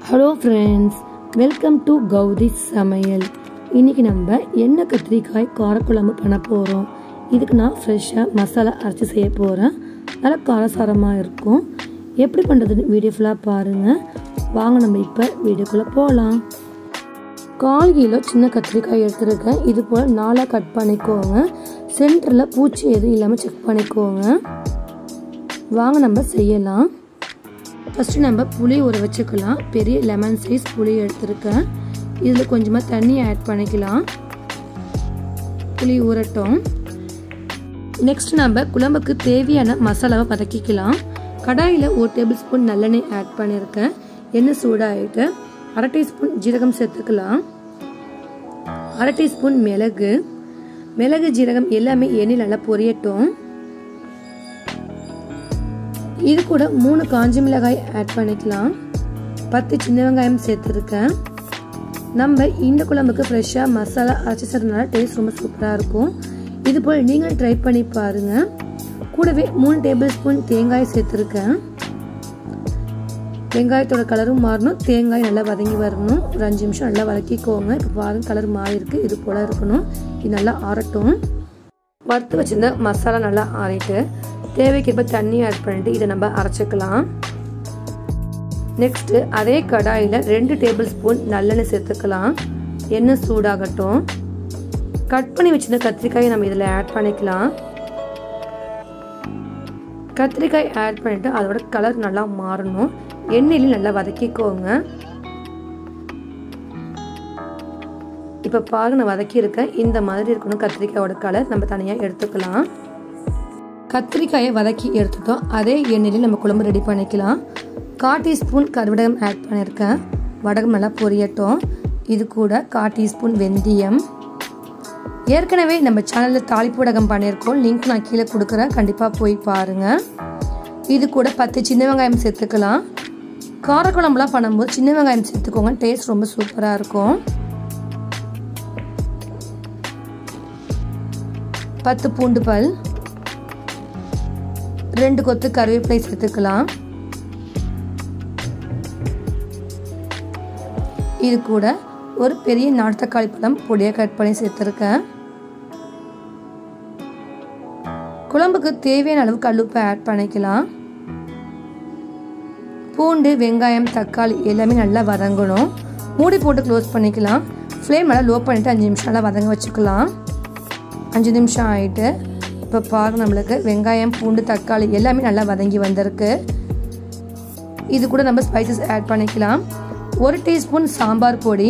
hello friends welcome to Gowthi சமையல் இன்னைக்கு நம்ம எண்ணெய் கத்திரிக்காய் காரக்குழம்பு பண்ண போகிறோம் இதுக்கு நான் ஃப்ரெஷ்ஷாக மசாலா அரைச்சி செய்ய போகிறேன் நல்லா காரசாரமாக இருக்கும் எப்படி பண்ணுறதுன்னு வீடியோ ஃபுல்லாக பாருங்கள் வாங்க நம்ம இப்போ வீடியோக்குள்ளே போகலாம் கால் கிலோ சின்ன கத்திரிக்காய் எடுத்துருக்கேன் இது போல் நாலாக கட் பண்ணிக்கோங்க சென்டரில் பூச்சி எதுவும் இல்லாமல் செக் பண்ணிக்கோங்க வாங்க நம்ம செய்யலாம் ஃபஸ்ட்டு நம்ம புளி ஊற வச்சுக்கலாம் பெரிய லெமன் சைஸ் புளி எடுத்திருக்கேன் இதில் கொஞ்சமாக தண்ணி ஆட் பண்ணிக்கலாம் புளி ஊறட்டும் நெக்ஸ்ட் நம்ம குழம்புக்கு தேவையான மசாலாவை வதக்கிக்கலாம் கடாயில் ஒரு டேபிள் ஸ்பூன் நல்லெண்ணெய் ஆட் பண்ணியிருக்கேன் எண்ணெய் சூடாகிட்டு அரை டீஸ்பூன் ஜீரகம் சேர்த்துக்கலாம் அரை டீஸ்பூன் மிளகு மிளகு ஜீரகம் எல்லாமே எண்ணெய் நல்லா பொரியட்டும் இது கூட மூணு காஞ்சி மிளகாய் ஆட் பண்ணிக்கலாம் பத்து சின்ன வெங்காயம் சேர்த்துருக்கேன் நம்ம இந்த குழம்புக்கு ஃப்ரெஷ்ஷாக மசாலா அரைச்சி செய்கிறதுனால டேஸ்ட் ரொம்ப சூப்பராக இருக்கும் இது போல் நீங்கள் ட்ரை பண்ணி பாருங்கள் கூடவே மூணு டேபிள் ஸ்பூன் தேங்காய் சேர்த்துருக்கேன் வெங்காயத்தோட கலரும் மாறணும் தேங்காய் நல்லா வதங்கி வரணும் ஒரு அஞ்சு நிமிஷம் நல்லா வதக்கிக்கோங்க இப்போ பாருங்க கலர் மாறி இருக்கு இது போல் இருக்கணும் இது நல்லா ஆறட்டும் வறுத்து வச்சிருந்த மசாலா நல்லா ஆறிட்டு தேவைக்கு இப்போ தண்ணி ஆட் பண்ணிட்டு இதை நம்ம அரைச்சிக்கலாம் நெக்ஸ்ட்டு அதே கடாயில் ரெண்டு டேபிள் ஸ்பூன் நல்லெண்ணெய் சேர்த்துக்கலாம் எண்ணெய் சூடாகட்டும் கட் பண்ணி வச்சிருந்த கத்திரிக்காயை நம்ம இதில் ஆட் பண்ணிக்கலாம் கத்திரிக்காய் ஆட் பண்ணிவிட்டு அதோட கலர் நல்லா மாறணும் எண்ணெயிலையும் நல்லா வதக்கிக்கோங்க இப்போ பாருங்க நான் வதக்கியிருக்கேன் இந்த மாதிரி இருக்கணும் கத்திரிக்காயோட கலர் நம்ம தனியாக எடுத்துக்கலாம் கத்திரிக்காயை வதக்கி எடுத்துட்டோம் அதே எண்ணெயிலையும் நம்ம குழம்பு ரெடி பண்ணிக்கலாம் கால் டீஸ்பூன் கருவடகம் ஆட் பண்ணியிருக்கேன் வடகம் நல்லா பொரியட்டும் இது கூட கால் டீஸ்பூன் வெந்தயம் ஏற்கனவே நம்ம சேனலில் தாளிப்பு வடகம் பண்ணியிருக்கோம் லிங்க் நான் கீழே கொடுக்குறேன் கண்டிப்பாக போய் பாருங்கள் இது கூட பத்து சின்ன வெங்காயம் சேர்த்துக்கலாம் காரக்குழம்புலாம் பண்ணும்போது சின்ன வெங்காயம் சேர்த்துக்கோங்க டேஸ்ட் ரொம்ப சூப்பராக இருக்கும் பத்து பூண்டு பல் ரெண்டு கொத்து கருவேப்பிலை சேர்த்துக்கலாம் இது கூட ஒரு பெரிய நாட்டு தக்காளி பழம் பொடியாக கட் பண்ணி சேர்த்துருக்கேன் குழம்புக்கு தேவையான அளவு கல்லுப்பை ஆட் பண்ணிக்கலாம் பூண்டு வெங்காயம் தக்காளி எல்லாமே நல்லா வதங்கணும் மூடி போட்டு க்ளோஸ் பண்ணிக்கலாம் ஃப்ளேம் நல்லா லோ பண்ணிவிட்டு அஞ்சு நிமிஷம் நல்லா வதங்க வச்சுக்கலாம் அஞ்சு நிமிஷம் ஆகிட்டு இப்போ பாருங்க நம்மளுக்கு வெங்காயம் பூண்டு தக்காளி எல்லாமே நல்லா வதங்கி வந்திருக்கு இது கூட நம்ம ஸ்பைசஸ் ஆட் பண்ணிக்கலாம் ஒரு டீஸ்பூன் சாம்பார் பொடி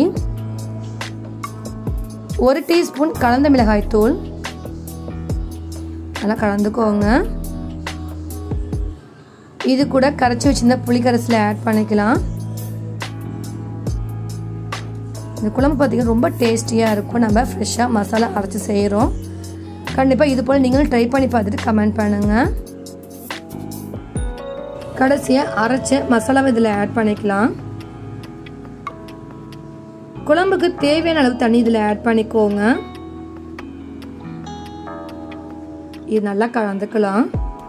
ஒரு டீஸ்பூன் கலந்த மிளகாய் தூள் நல்லா கலந்துக்கோங்க இது கூட கரைச்சி வச்சிருந்த புளிக்கரசில் ஆட் பண்ணிக்கலாம் இந்த குழம்பு பார்த்திங்கன்னா ரொம்ப டேஸ்டியாக இருக்கும் நம்ம ஃப்ரெஷ்ஷாக மசாலா அரைச்சி செய்கிறோம் கண்டிப்பாக இது போல் நீங்களும் ட்ரை பண்ணி பார்த்துட்டு கமெண்ட் பண்ணுங்கள் கடைசியாக அரைச்ச மசாலாவை இதில் ஆட் பண்ணிக்கலாம் குழம்புக்கு தேவையான அளவு தண்ணி இதில் ஆட் பண்ணிக்கோங்க இது நல்லா கலந்துக்கலாம்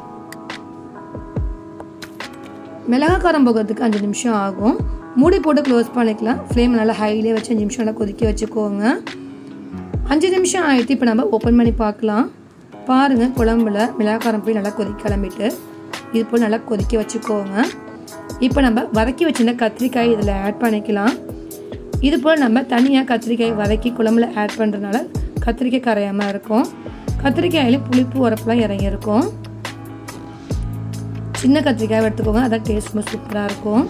மிளகாய் காரம் போகிறதுக்கு அஞ்சு நிமிஷம் ஆகும் மூடி போட்டு க்ளோஸ் பண்ணிக்கலாம் ஃப்ளேம் நல்லா ஹைலே வச்சு அஞ்சு நிமிஷம் நல்லா கொதிக்க வச்சுக்கோங்க அஞ்சு நிமிஷம் ஆகிட்டு இப்போ நம்ம ஓப்பன் பண்ணி பார்க்கலாம் பாருங்கள் குழம்புல மிளகாய் காரம் போய் நல்லா கொதிக்க கிளம்பிட்டு இது போல் நல்லா கொதிக்க வச்சுக்கோங்க இப்போ நம்ம வதக்கி வச்சிருந்த கத்திரிக்காய் இதில் ஆட் பண்ணிக்கலாம் இது போல் நம்ம தனியாக கத்திரிக்காய் வதக்கி குழம்புல ஆட் பண்ணுறதுனால கத்திரிக்காய் கரையாமல் இருக்கும் கத்திரிக்காயிலும் புளிப்பு உரப்புலாம் இறங்கியிருக்கும் சின்ன கத்திரிக்காய் எடுத்துக்கோங்க அதான் டேஸ்ட் ரொம்ப சூப்பராக இருக்கும்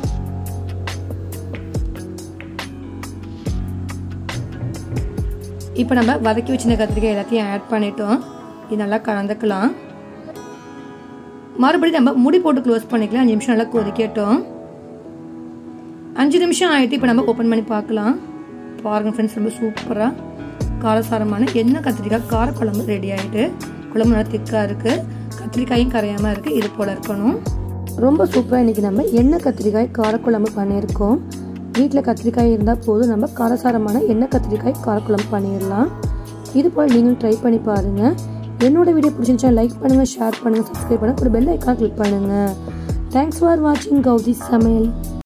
இப்போ நம்ம வதக்கி வச்சிருந்த கத்திரிக்காய் எல்லாத்தையும் ஆட் பண்ணிட்டோம் இது நல்லா கலந்துக்கலாம் மறுபடியும் நம்ம முடி போட்டு க்ளோஸ் பண்ணிக்கலாம் அஞ்சு நிமிஷம் நல்லா கொதிக்கட்டும் அஞ்சு நிமிஷம் ஆகிட்டு இப்போ நம்ம ஓப்பன் பண்ணி பார்க்கலாம் பாருங்கள் ஃப்ரெண்ட்ஸ் ரொம்ப சூப்பராக காரசாரமான எண்ணெய் கத்திரிக்காய் காரக்குழம்பு ரெடி ஆகிட்டு குழம்பு நல்லா திக்காக இருக்குது கத்திரிக்காயும் கரையாமல் இருக்குது இது போல் இருக்கணும் ரொம்ப சூப்பராக இன்றைக்கி நம்ம எண்ணெய் கத்திரிக்காய் காரக்குழம்பு பண்ணியிருக்கோம் வீட்டில் கத்திரிக்காய் இருந்தால் போதும் நம்ம காரசாரமான எண்ணெய் கத்திரிக்காய் காரக்குழம்பு பண்ணிடலாம் இது போல் நீங்களும் ட்ரை பண்ணி பாருங்கள் என்னோட வீடியோ பிடிச்சிருந்துச்சா லைக் பண்ணுங்கள் ஷேர் பண்ணுங்கள் சப்ஸ்கிரைப் பண்ணுங்கள் ஒரு பெல் ஐக்கான் கிளிக் பண்ணுங்கள் தேங்க்ஸ் ஃபார் வாட்சிங் கௌதி சமையல்